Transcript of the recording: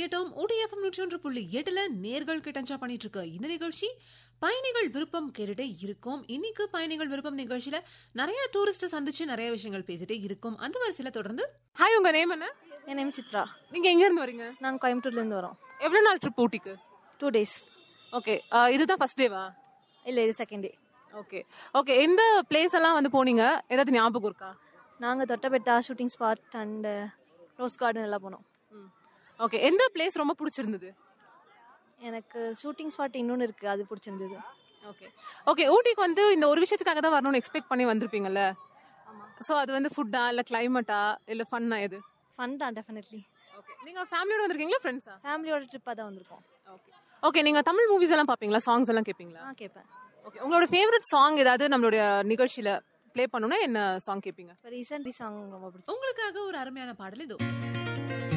கேட்டோம் ODFM நூற்றொன்று புள்ளி எட்டுல நேர்கள் கிட்டஞ்சா பண்ணிட்டு இருக்க இந்த நிகழ்ச்சி பயணிகள் விருப்பம் கேட்டுட்டே இருக்கும் இன்னைக்கு பயணிகள் விருப்பம் நிகழ்ச்சியில நிறைய டூரிஸ்ட சந்திச்சு நிறைய விஷயங்கள் பேசிட்டே இருக்கும் அந்த வரிசையில தொடர்ந்து ஹாய் உங்க நேம் என்ன என் நேம் சித்ரா நீங்க எங்க இருந்து வரீங்க நாங்கள் கோயம்புத்தூர்லேருந்து வரோம் எவ்வளவு நாள் ட்ரிப் ஊட்டிக்கு டூ டேஸ் ஓகே இதுதான் ஃபர்ஸ்ட் டேவா இல்லை இது செகண்ட் டே ஓகே ஓகே எந்த பிளேஸ் எல்லாம் வந்து போனீங்க ஏதாவது ஞாபகம் இருக்கா நாங்கள் Doddabetta shooting spot and rose garden எல்லாம் போனோம் ஓகே எந்த பிளேஸ் ரொம்ப பிடிச்சிருந்தது எனக்கு ஷூட்டிங் ஸ்பாட் இன்னொன்று இருக்குது அது பிடிச்சிருந்தது ஓகே ஓகே ஊட்டிக்கு வந்து இந்த ஒரு விஷயத்துக்காக தான் வரணும்னு எக்ஸ்பெக்ட் பண்ணி வந்திருப்பீங்கல்ல ஸோ அது வந்து ஃபுட்டா இல்லை கிளைமேட்டா இல்லை ஃபன்னா எது ஃபன் தான் டெஃபினெட்லி ஓகே நீங்கள் ஃபேமிலியோட வந்திருக்கீங்களா ஃப்ரெண்ட்ஸா ஃபேமிலியோட ட்ரிப்பாக தான் வந்திருக்கோம் ஓகே ஓகே நீங்கள் தமிழ் மூவிஸ் எல்லாம் பார்ப்பீங்களா சாங்ஸ் எல்லாம் கேட்பீங்களா ஆ கேட்பேன் ஓகே உங்களோட ஃபேவரட் சாங் ஏதாவது நம்மளுடைய நிகழ்ச்சியில் ப்ளே பண்ணணும்னா என்ன சாங் கேட்பீங்க இப்போ ரீசெண்ட் சாங் ரொம்ப பிடிச்சது உங்களுக்காக ஒரு அருமையான பாடல் இதோ